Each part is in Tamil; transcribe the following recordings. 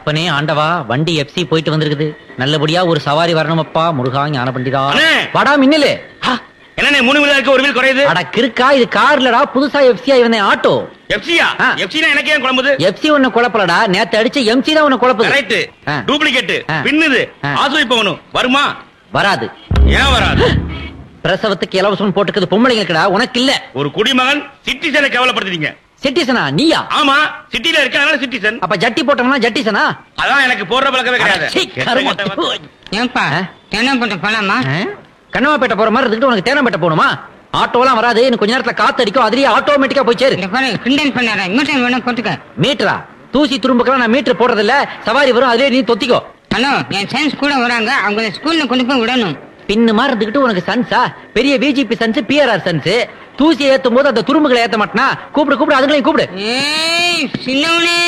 அப்பனே ஆண்டவா வண்டி எஃப்சி போயிட்டு வந்திருக்குது நல்லபடியா ஒரு சவாரி வரணுமப்பா முருகா ஞான பண்டிதா அண்ணே! வாடா மின்னலு என்னண்ணே மூணு வீலா இருக்கு ஒரு வீல் குறையுது அட கிறுக்கா இது கார்லடா புதுசா எஃப்சி இவனே ஆட்டோ எஃப்சியா ஆ. எஃப்சினா எனக்கு ஏன் குழம்புது எஃப்சி ஒண்ணு குழப்பலடா நேத்து அடிச்ச எம்சி தான் உன்னை குழப்புது கரெக்ட் ஆ. டூப்ளிகேட் ஆ. பின்னுது ஆ. ஆசுவை போகணும் வருமா வராது ஏன் வராது பிரசவத்துக்கு இலவசம் போட்டுக்கிறது பொம்பளைங்களுக்குடா உனக்கு இல்ல ஒரு குடிமகன் சிட்டிசனை கேவலப்படுத்துறீங்க சிட்டிசனா நீயா ஆமா சிட்டில இருக்கனால சிட்டிசன் அப்ப ஜட்டி போட்டோம்னா ஜட்டிசனா அதான் எனக்கு போடுற பழக்கமே கிடையாது சீ, கருமம். கெட்ட கெட்ட வார்த்தை. ஏன்பா ஆ? தென்னப்பட்ட பழமா ஆ? கண்ணமாப்பேட்டை போற மாதிரி இருந்துட்டு உனக்கு தேனம்பேட்டை போகணுமா ஆட்டோலாம் வராது இன்னும் கொஞ்ச நேரத்துல காத்து அடிக்கும் அதுலயே ஆட்டோமேட்டிக்கா போய் சேரு இந்த பாரு கிண்டல் பண்ணாத மீட்டர் வேணா போட்டுக்க மீட்டரா தூசி துரும்புக்கெல்லாம் நான் மீட்டர் போடுறது இல்ல சவாரி வரும் அதுலயே நீ தொத்திக்கோ ஹலோ என் சயின்ஸ் கூட வராங்க அவங்க ஸ்கூல்ல கொண்டு போய் விடணும் பின்னு மாதிரி இருந்துகிட்டு உனக்கு சன்ஸா பெரிய பிஜிபி சன்ஸ் பிஆர்ஆர் சன்ஸ் தூசியை ஏத்தும் போது அந்த துரும்புகளை ஏத்த மாட்டனா கூப்பிடு கூப்பிடு அதுங்களையும் கூப்பிடு ஏய் சின்னவனே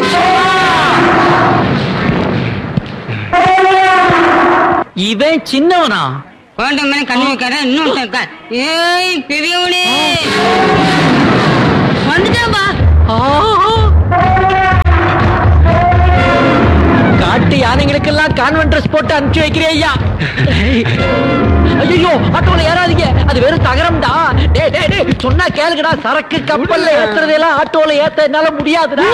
இவன் சின்னவனா குழந்தை மேல கண்ணு வைக்காத இன்னும் இருக்கா ஏய் பெரியவனே வந்துட்டாம்பா காட்டு யானைகளுக்கெல்லாம் கான்வென்ட் ட்ரெஸ் போட்டு அனுப்பிச்சு வைக்கிறேன் ஐயா ஐயோ ஆட்டோல ஏறாதீங்க அது வெறும் தகரம்டா டேய் டேய் டேய் சொன்னா கேளுங்கடா சரக்கு கப்பல்ல ஏத்துறதெல்லாம் ஆட்டோல ஏத்த என்னால முடியாதுடா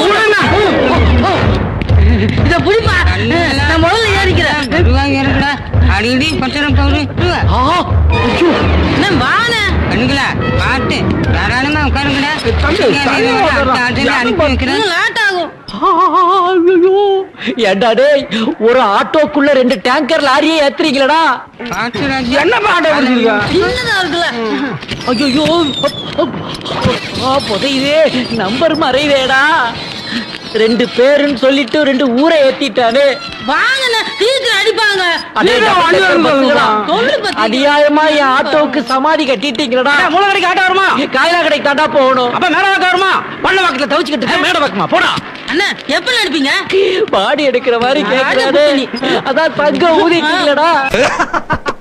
இத புடிப்பா நான் முதல்ல ஏறிக்கிறேன் ஏறிக்கடா அடிக்கடி பச்சரம் போகுது ஆ, ஐயோ, வான கண்ணுங்களா பாட்டு தாராளமா உட்காருங்கடா தம்பி, தள்ளி உட்காருடா. அனுப்பி வைக்கிறேன் லேட் ஆகும் ஆ, ஐயோ. ஏண்டா டேய் ஒரு ஆட்டோக்குள்ள ரெண்டு டேங்கர் லாரியே ஏத்துறீங்களடா பாட்டு ராஜா என்ன பாடம் எடுக்கிறீங்க? சின்னதா இருக்குல்ல ஐயோ புதையுதே நம்பர் மறைவேடா ரெண்டு பேருன்னு சொல்லிட்டு ரெண்டு ஊரை ஏத்திட்டானே வாங்கல சீக்கிரம் அடிப்பாங்க அடே, double decker பஸ்ஸுகளா? சொல்லு பத்தி. அநியாயமா என் ஆட்டோவுக்கு சமாதி கட்டிட்டீங்களடா மூணு கடைக்கு ஆட்டோ வருமா காயலா கடைக்கு தாண்டா போகணும் அப்ப மேல வாக்க வருமா பள்ள வாக்குல தவிச்சுக்கிட்டு இருக்க, மேடை வாக்குமா போடா அண்ணா எப்ப நடிப்பீங்க பாடி எடுக்கிற மாதிரி கேக்குறாரு அதான் தங்க ஊதிட்டீங்களடா